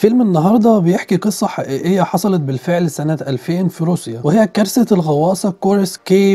فيلم النهارده بيحكي قصة حقيقية حصلت بالفعل سنة 2000 في روسيا وهي كارثة الغواصة كورس كي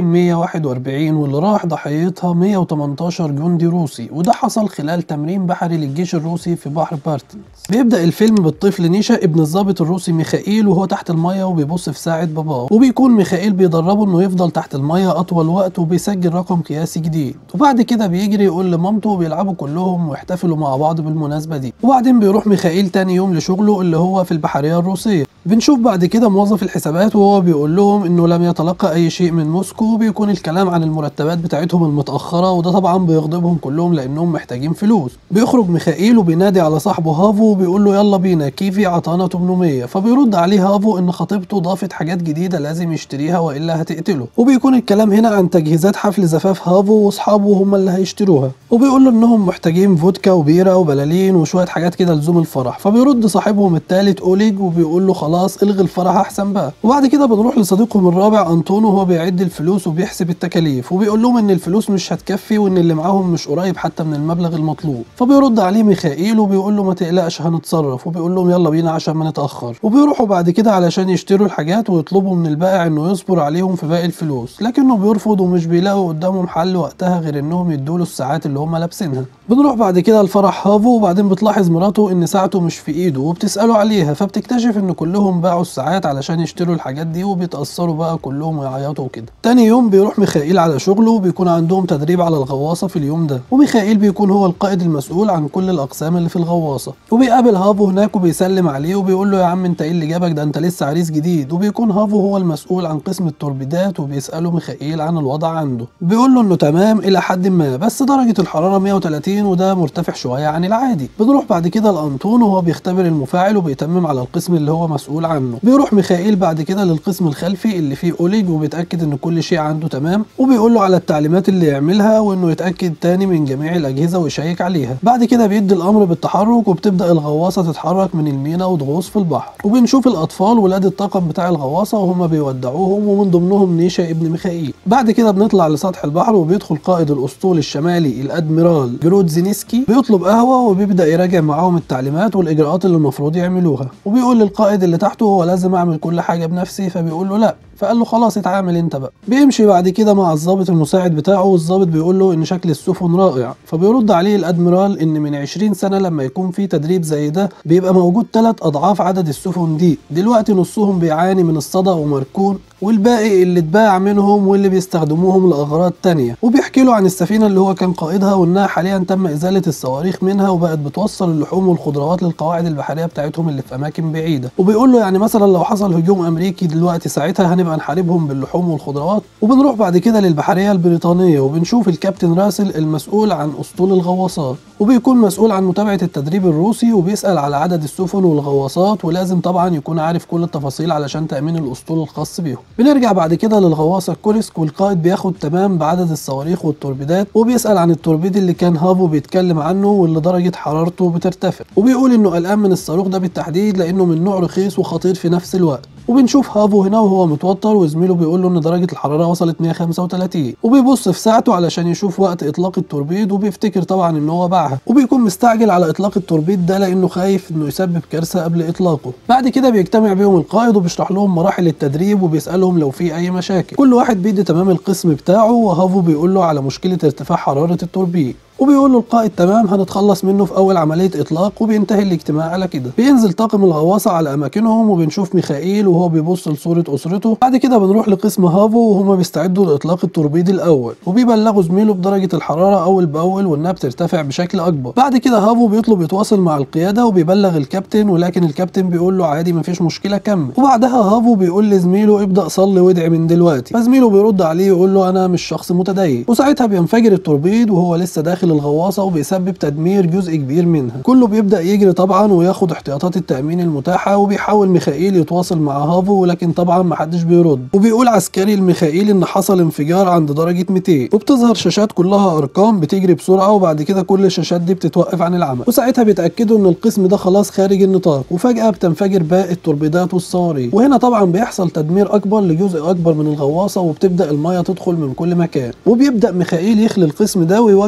141 واللي راح ضحيتها 118 جندي روسي وده حصل خلال تمرين بحري للجيش الروسي في بحر بارتنز بيبدأ الفيلم بالطفل نيشا ابن الضابط الروسي ميخائيل وهو تحت المية وبيبص في ساعة باباه وبيكون ميخائيل بيدربه انه يفضل تحت المية اطول وقت وبيسجل رقم قياسي جديد وبعد كده بيجري يقول لمامته وبيلعبوا كلهم ويحتفلوا مع بعض بالمناسبة دي وبعدين بيروح ميخائيل تاني يوم لشغله اللي هو في البحرية الروسية بنشوف بعد كده موظف الحسابات وهو بيقول لهم انه لم يتلقى اي شيء من موسكو وبيكون الكلام عن المرتبات بتاعتهم المتاخره وده طبعا بيغضبهم كلهم لانهم محتاجين فلوس بيخرج ميخائيل وبينادي على صاحبه هافو وبيقول له يلا بينا كيفي عطانا 800 فبيرد عليه هافو ان خطيبته ضافت حاجات جديده لازم يشتريها والا هتقتله وبيكون الكلام هنا عن تجهيزات حفل زفاف هافو واصحابه هم اللي هيشتروها وبيقول له انهم محتاجين فودكا وبيره وبلالين وشويه حاجات كده لزوم الفرح فبيرد صاحبهم الثالث اوليج وبيقول له خلاص الغي الفرح احسن بقى وبعد كده بنروح لصديقهم الرابع انطون وهو بيعد الفلوس وبيحسب التكاليف وبيقول لهم ان الفلوس مش هتكفي وان اللي معاهم مش قريب حتى من المبلغ المطلوب فبيرد عليه ميخائيل وبيقول له ما تقلقش هنتصرف وبيقول لهم يلا بينا عشان ما نتاخر وبيروحوا بعد كده علشان يشتروا الحاجات ويطلبوا من البائع انه يصبر عليهم في باقي الفلوس لكنه بيرفض ومش بيلاقوا قدامهم حل وقتها غير انهم يدوا له الساعات اللي هم لابسينها بنروح بعد كده لفرح هافو وبعدين بتلاحظ مراته ان ساعته مش في ايده وبتساله عليها فبتكتشف ان كلهم باعوا الساعات علشان يشتروا الحاجات دي وبيتاثروا بقى كلهم ويعيطوا وكده تاني يوم بيروح ميخائيل على شغله وبيكون عندهم تدريب على الغواصه في اليوم ده وميخائيل بيكون هو القائد المسؤول عن كل الاقسام اللي في الغواصه وبيقابل هافو هناك وبيسلم عليه وبيقول له يا عم انت ايه اللي جابك ده انت لسه عريس جديد وبيكون هافو هو المسؤول عن قسم التوربيدات وبيساله ميخائيل عن الوضع عنده بيقول له انه تمام الى حد ما بس درجه الحراره 130 وده مرتفع شويه عن العادي بنروح بعد كده لانطون وهو بيختبر المفاعل وبيتمم على القسم اللي هو مسؤول عنه بيروح ميخائيل بعد كده للقسم الخلفي اللي فيه اوليج وبيتاكد ان كل شيء عنده تمام وبيقول له على التعليمات اللي يعملها وانه يتاكد تاني من جميع الاجهزه ويشيك عليها بعد كده بيدي الامر بالتحرك وبتبدا الغواصه تتحرك من المينا وتغوص في البحر وبنشوف الاطفال ولاد الطاقم بتاع الغواصه وهم بيودعوهم ومن ضمنهم نيشا ابن ميخائيل بعد كده بنطلع لسطح البحر وبيدخل قائد الاسطول الشمالي الادميرال جرودزينسكي بيطلب قهوه وبيبدا يراجع معاهم التعليمات والاجراءات اللي المفروض يعملوها وبيقول للقائد اللي تحته هو لازم اعمل كل حاجه بنفسي فبيقول له لا فقال له خلاص اتعامل انت بقى بيمشي بعد كده مع الضابط المساعد بتاعه والضابط بيقول له ان شكل السفن رائع فبيرد عليه الادميرال ان من 20 سنه لما يكون في تدريب زي ده بيبقى موجود ثلاث اضعاف عدد السفن دي دلوقتي نصهم بيعاني من الصدى ومركون والباقي اللي اتباع منهم واللي بيستخدموهم لاغراض تانية وبيحكي له عن السفينه اللي هو كان قائدها وانها حاليا تم ازاله الصواريخ منها وبقت بتوصل اللحوم والخضروات للقواعد البحريه بتاعتهم اللي في اماكن بعيده وبيقول له يعني مثلا لو حصل هجوم امريكي دلوقتي ساعتها هنبقى نحاربهم باللحوم والخضروات وبنروح بعد كده للبحريه البريطانيه وبنشوف الكابتن راسل المسؤول عن اسطول الغواصات وبيكون مسؤول عن متابعه التدريب الروسي وبيسال على عدد السفن والغواصات ولازم طبعا يكون عارف كل التفاصيل علشان تامين الاسطول الخاص بيهم بنرجع بعد كده للغواصه كوريسك والقائد بياخد تمام بعدد الصواريخ والتوربيدات وبيسال عن التوربيد اللي كان هافو بيتكلم عنه واللي درجه حرارته بترتفع وبيقول انه قلقان من الصاروخ ده بالتحديد لانه من نوع رخيص وخطير في نفس الوقت وبنشوف هافو هنا وهو متوتر وزميله بيقول له ان درجه الحراره وصلت 135 وبيبص في ساعته علشان يشوف وقت اطلاق التوربيد وبيفتكر طبعا ان هو باعها وبيكون مستعجل على اطلاق التوربيد ده لانه خايف انه يسبب كارثه قبل اطلاقه بعد كده بيجتمع بيهم القائد وبيشرح لهم مراحل التدريب وبيسالهم لو في اي مشاكل كل واحد بيدي تمام القسم بتاعه وهافو بيقول له على مشكله ارتفاع حراره التوربيد وبيقول له القائد تمام هنتخلص منه في اول عمليه اطلاق وبينتهي الاجتماع على كده بينزل طاقم الغواصه على اماكنهم وبنشوف ميخائيل وهو بيبص لصوره اسرته بعد كده بنروح لقسم هافو وهما بيستعدوا لاطلاق التوربيد الاول وبيبلغوا زميله بدرجه الحراره اول باول وانها بترتفع بشكل اكبر بعد كده هافو بيطلب يتواصل مع القياده وبيبلغ الكابتن ولكن الكابتن بيقول له عادي مفيش مشكله كمل وبعدها هافو بيقول لزميله ابدا صلي وادعي من دلوقتي فزميله بيرد عليه يقول له انا مش شخص متدين وساعتها بينفجر التوربيد وهو لسه داخل الغواصه وبيسبب تدمير جزء كبير منها كله بيبدا يجري طبعا وياخد احتياطات التامين المتاحه وبيحاول ميخائيل يتواصل مع هافو ولكن طبعا محدش بيرد وبيقول عسكري الميخائيل ان حصل انفجار عند درجه 200 وبتظهر شاشات كلها ارقام بتجري بسرعه وبعد كده كل الشاشات دي بتتوقف عن العمل وساعتها بيتاكدوا ان القسم ده خلاص خارج النطاق وفجاه بتنفجر باقي التوربيدات والصواريخ وهنا طبعا بيحصل تدمير اكبر لجزء اكبر من الغواصه وبتبدا الميه تدخل من كل مكان وبيبدا ميخائيل يخلي القسم ده ويوجه كل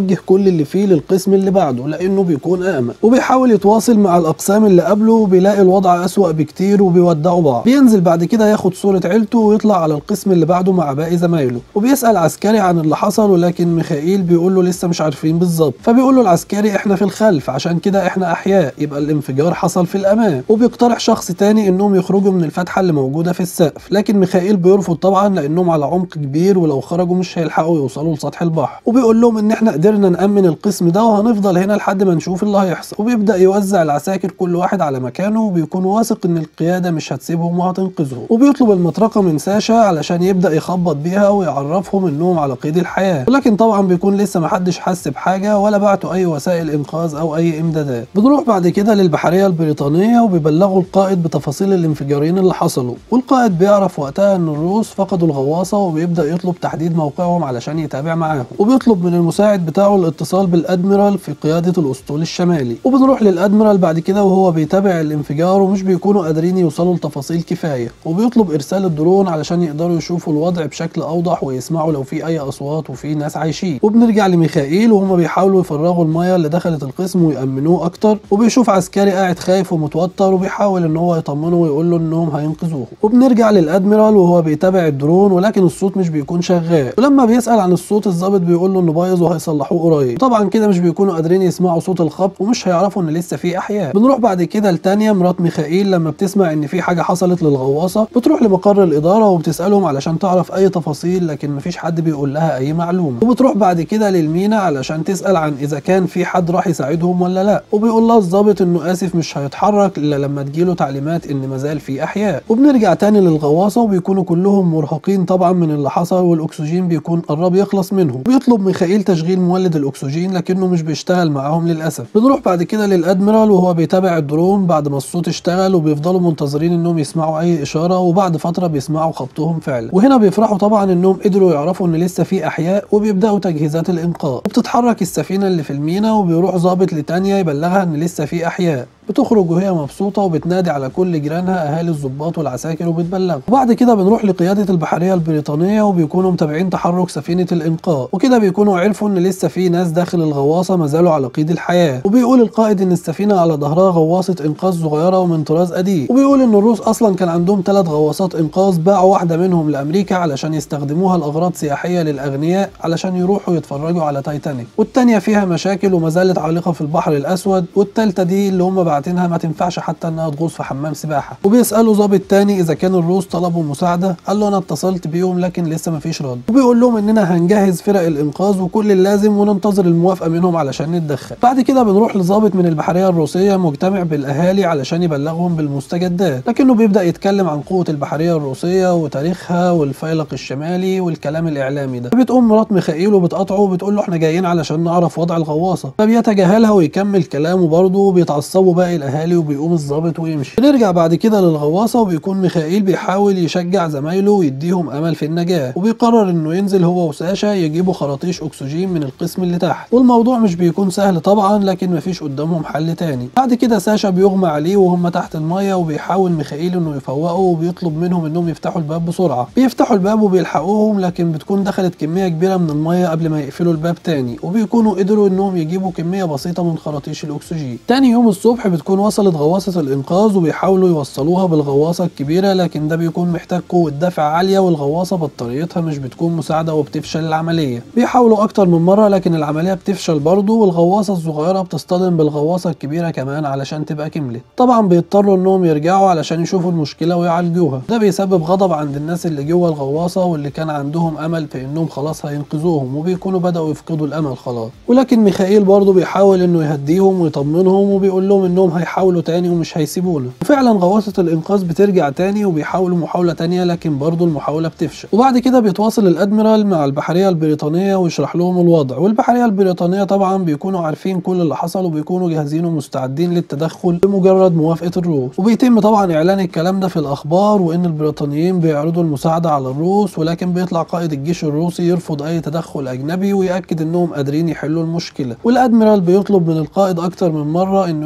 اللي فيه للقسم اللي بعده لانه بيكون امن وبيحاول يتواصل مع الاقسام اللي قبله وبيلاقي الوضع اسوأ بكتير وبيودعوا بعض بينزل بعد كده ياخد صورة عيلته ويطلع على القسم اللي بعده مع باقي زمايله وبيسأل عسكري عن اللي حصل ولكن ميخائيل بيقول له لسه مش عارفين بالظبط فبيقول له العسكري احنا في الخلف عشان كده احنا احياء يبقى الانفجار حصل في الامام وبيقترح شخص تاني انهم يخرجوا من الفتحة اللي موجودة في السقف لكن ميخائيل بيرفض طبعا لانهم على عمق كبير ولو خرجوا مش هيلحقوا يوصلوا لسطح البحر وبيقول لهم ان احنا قدرنا نأمن القسم ده وهنفضل هنا لحد ما نشوف اللي هيحصل وبيبدأ يوزع العساكر كل واحد على مكانه وبيكون واثق ان القيادة مش هتسيبهم وهتنقذهم وبيطلب المطرقة من ساشا علشان يبدأ يخبط بيها ويعرفهم انهم على قيد الحياة ولكن طبعا بيكون لسه محدش حس بحاجة ولا بعتوا اي وسائل انقاذ او اي امدادات بنروح بعد كده للبحرية البريطانية وبيبلغوا القائد بتفاصيل الانفجارين اللي حصلوا والقائد بيعرف وقتها ان الروس فقدوا الغواصة وبيبدأ يطلب تحديد موقعهم علشان يتابع معاهم وبيطلب من المساعد بتاعه الاتصال بالادميرال في قيادة الاسطول الشمالي وبنروح للادميرال بعد كده وهو بيتابع الانفجار ومش بيكونوا قادرين يوصلوا لتفاصيل كفاية وبيطلب ارسال الدرون علشان يقدروا يشوفوا الوضع بشكل اوضح ويسمعوا لو في اي اصوات وفي ناس عايشين وبنرجع لميخائيل وهم بيحاولوا يفرغوا المياه اللي دخلت القسم ويأمنوه اكتر وبيشوف عسكري قاعد خايف ومتوتر وبيحاول ان هو يطمنه ويقول له انهم هينقذوه وبنرجع للادميرال وهو بيتابع الدرون ولكن الصوت مش بيكون شغال ولما بيسأل عن الصوت الضابط بيقول له انه بايظ وهيصلحوه قريب طبعا كده مش بيكونوا قادرين يسمعوا صوت الخبط ومش هيعرفوا ان لسه في احياء بنروح بعد كده لتانيا مرات ميخائيل لما بتسمع ان في حاجه حصلت للغواصه بتروح لمقر الاداره وبتسالهم علشان تعرف اي تفاصيل لكن مفيش حد بيقول لها اي معلومه وبتروح بعد كده للمينا علشان تسال عن اذا كان في حد راح يساعدهم ولا لا وبيقول لها الضابط انه اسف مش هيتحرك الا لما تجيله تعليمات ان مازال في احياء وبنرجع تاني للغواصه وبيكونوا كلهم مرهقين طبعا من اللي حصل والاكسجين بيكون قرب يخلص منهم بيطلب ميخائيل تشغيل مولد الاكسجين لكنه مش بيشتغل معاهم للاسف بنروح بعد كده للادميرال وهو بيتابع الدرون بعد ما الصوت اشتغل وبيفضلوا منتظرين انهم يسمعوا اي اشاره وبعد فتره بيسمعوا خبطهم فعلا وهنا بيفرحوا طبعا انهم قدروا يعرفوا ان لسه في احياء وبيبداوا تجهيزات الانقاذ وبتتحرك السفينه اللي في المينا وبيروح ضابط لتانيا يبلغها ان لسه في احياء بتخرج وهي مبسوطة وبتنادي على كل جيرانها أهالي الضباط والعساكر وبتبلغ وبعد كده بنروح لقيادة البحرية البريطانية وبيكونوا متابعين تحرك سفينة الإنقاذ وكده بيكونوا عرفوا إن لسه في ناس داخل الغواصة ما زالوا على قيد الحياة وبيقول القائد إن السفينة على ظهرها غواصة إنقاذ صغيرة ومن طراز قديم وبيقول إن الروس أصلا كان عندهم ثلاث غواصات إنقاذ باعوا واحدة منهم لأمريكا علشان يستخدموها لأغراض سياحية للأغنياء علشان يروحوا يتفرجوا على تايتانيك والتانية فيها مشاكل وما زالت عالقة في البحر الأسود والتالتة دي اللي هم باعتينها ما تنفعش حتى انها تغوص في حمام سباحه وبيسالوا ظابط تاني اذا كان الروس طلبوا مساعده قال له انا اتصلت بيهم لكن لسه ما فيش رد وبيقول لهم اننا هنجهز فرق الانقاذ وكل اللازم وننتظر الموافقه منهم علشان نتدخل بعد كده بنروح لظابط من البحريه الروسيه مجتمع بالاهالي علشان يبلغهم بالمستجدات لكنه بيبدا يتكلم عن قوه البحريه الروسيه وتاريخها والفيلق الشمالي والكلام الاعلامي ده بتقوم مرات ميخائيل وبتقاطعه وبتقول له احنا جايين علشان نعرف وضع الغواصه فبيتجاهلها ويكمل كلامه برضه وبيتعصبوا باقي الاهالي وبيقوم الظابط ويمشي بنرجع بعد كده للغواصه وبيكون ميخائيل بيحاول يشجع زمايله ويديهم امل في النجاه وبيقرر انه ينزل هو وساشا يجيبوا خراطيش اكسجين من القسم اللي تحت والموضوع مش بيكون سهل طبعا لكن مفيش قدامهم حل تاني بعد كده ساشا بيغمى عليه وهم تحت الميه وبيحاول ميخائيل انه يفوقه وبيطلب منهم انهم يفتحوا الباب بسرعه بيفتحوا الباب وبيلحقوهم لكن بتكون دخلت كميه كبيره من الميه قبل ما يقفلوا الباب تاني وبيكونوا قدروا انهم يجيبوا كميه بسيطه من خراطيش الاكسجين تاني يوم الصبح بتكون وصلت غواصه الانقاذ وبيحاولوا يوصلوها بالغواصه الكبيره لكن ده بيكون محتاج قوه دفع عاليه والغواصه بطاريتها مش بتكون مساعده وبتفشل العمليه بيحاولوا اكتر من مره لكن العمليه بتفشل برضه والغواصه الصغيره بتصطدم بالغواصه الكبيره كمان علشان تبقى كملت طبعا بيضطروا انهم يرجعوا علشان يشوفوا المشكله ويعالجوها ده بيسبب غضب عند الناس اللي جوه الغواصه واللي كان عندهم امل في انهم خلاص هينقذوهم وبيكونوا بداوا يفقدوا الامل خلاص ولكن ميخائيل برضه بيحاول انه يهديهم ويطمنهم وبيقول لهم انهم هيحاولوا تاني ومش هيسيبونا وفعلا غواصه الانقاذ بترجع تاني وبيحاولوا محاوله تانيه لكن برضه المحاوله بتفشل وبعد كده بيتواصل الادميرال مع البحريه البريطانيه ويشرح لهم الوضع والبحريه البريطانيه طبعا بيكونوا عارفين كل اللي حصل وبيكونوا جاهزين ومستعدين للتدخل بمجرد موافقه الروس وبيتم طبعا اعلان الكلام ده في الاخبار وان البريطانيين بيعرضوا المساعده على الروس ولكن بيطلع قائد الجيش الروسي يرفض اي تدخل اجنبي وياكد انهم قادرين يحلوا المشكله والادميرال بيطلب من القائد اكتر من مره انه يسمح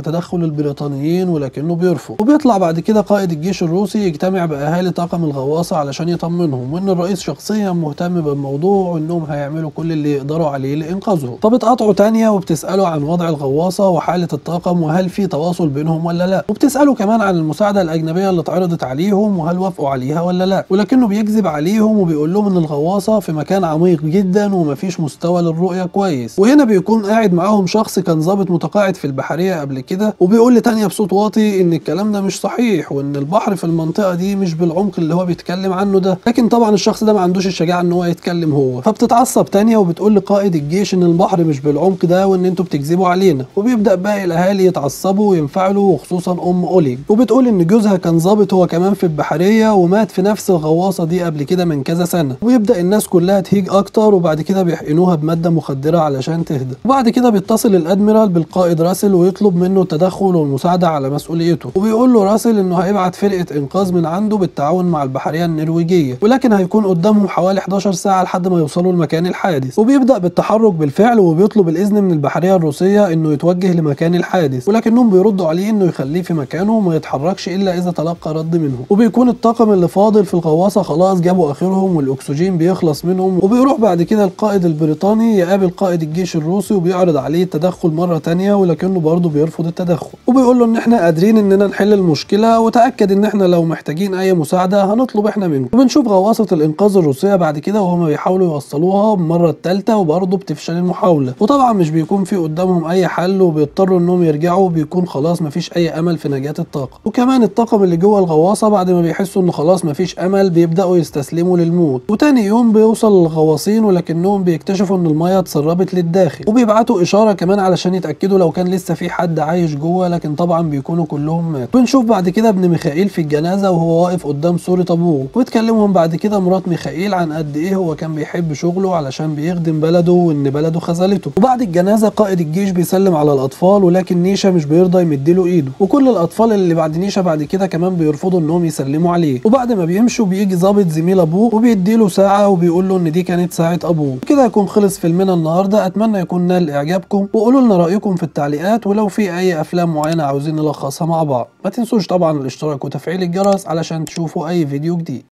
تدخل البريطانيين ولكنه بيرفض وبيطلع بعد كده قائد الجيش الروسي يجتمع باهالي طاقم الغواصه علشان يطمنهم وان الرئيس شخصيا مهتم بالموضوع وانهم هيعملوا كل اللي يقدروا عليه لانقاذهم فبتقاطعوا تانية وبتساله عن وضع الغواصه وحاله الطاقم وهل في تواصل بينهم ولا لا وبتساله كمان عن المساعده الاجنبيه اللي اتعرضت عليهم وهل وافقوا عليها ولا لا ولكنه بيكذب عليهم وبيقول لهم ان الغواصه في مكان عميق جدا ومفيش مستوى للرؤيه كويس وهنا بيكون قاعد معاهم شخص كان ضابط متقاعد في البحريه قبل كده وبيقول لتانية بصوت واطي ان الكلام ده مش صحيح وان البحر في المنطقه دي مش بالعمق اللي هو بيتكلم عنه ده لكن طبعا الشخص ده ما عندوش الشجاعه ان هو يتكلم هو فبتتعصب تانية وبتقول لقائد الجيش ان البحر مش بالعمق ده وان انتوا بتكذبوا علينا وبيبدا باقي الاهالي يتعصبوا وينفعلوا وخصوصا ام اولي وبتقول ان جوزها كان ضابط هو كمان في البحريه ومات في نفس الغواصه دي قبل كده من كذا سنه ويبدا الناس كلها تهيج اكتر وبعد كده بيحقنوها بماده مخدره علشان تهدى وبعد كده بيتصل الادميرال بالقائد راسل ويطلب منه التدخل والمساعده على مسؤوليته وبيقول له راسل انه هيبعت فرقه انقاذ من عنده بالتعاون مع البحريه النرويجيه ولكن هيكون قدامهم حوالي 11 ساعه لحد ما يوصلوا لمكان الحادث وبيبدا بالتحرك بالفعل وبيطلب الاذن من البحريه الروسيه انه يتوجه لمكان الحادث ولكنهم بيردوا عليه انه يخليه في مكانه وما يتحركش الا اذا تلقى رد منهم وبيكون الطاقم اللي فاضل في الغواصه خلاص جابوا اخرهم والاكسجين بيخلص منهم وبيروح بعد كده القائد البريطاني يقابل قائد الجيش الروسي وبيعرض عليه التدخل مره تانية ولكنه برضه بيرفض التدخل وبيقول له ان احنا قادرين اننا نحل المشكله وتاكد ان احنا لو محتاجين اي مساعده هنطلب احنا منه وبنشوف غواصه الانقاذ الروسيه بعد كده وهم بيحاولوا يوصلوها المره الثالثه وبرضه بتفشل المحاوله وطبعا مش بيكون في قدامهم اي حل وبيضطروا انهم يرجعوا وبيكون خلاص مفيش اي امل في نجاه الطاقم وكمان الطاقم اللي جوه الغواصه بعد ما بيحسوا ان خلاص مفيش امل بيبداوا يستسلموا للموت وتاني يوم بيوصل الغواصين ولكنهم بيكتشفوا ان الميه اتسربت للداخل وبيبعتوا اشاره كمان علشان يتاكدوا لو كان لسه في حد عايش جوه لكن طبعا بيكونوا كلهم ماتوا بنشوف بعد كده ابن ميخائيل في الجنازه وهو واقف قدام صوره ابوه وبتكلمهم بعد كده مرات ميخائيل عن قد ايه هو كان بيحب شغله علشان بيخدم بلده وان بلده خذلته وبعد الجنازه قائد الجيش بيسلم على الاطفال ولكن نيشا مش بيرضى يمدله ايده وكل الاطفال اللي بعد نيشا بعد كده كمان بيرفضوا انهم يسلموا عليه وبعد ما بيمشوا بيجي ظابط زميل ابوه وبيديله ساعه وبيقول له ان دي كانت ساعه ابوه كده يكون خلص فيلمنا النهارده اتمنى يكون نال اعجابكم وقولوا لنا رايكم في التعليقات ولو في اي افلام معينه عاوزين نلخصها مع بعض ما تنسوش طبعا الاشتراك وتفعيل الجرس علشان تشوفوا اي فيديو جديد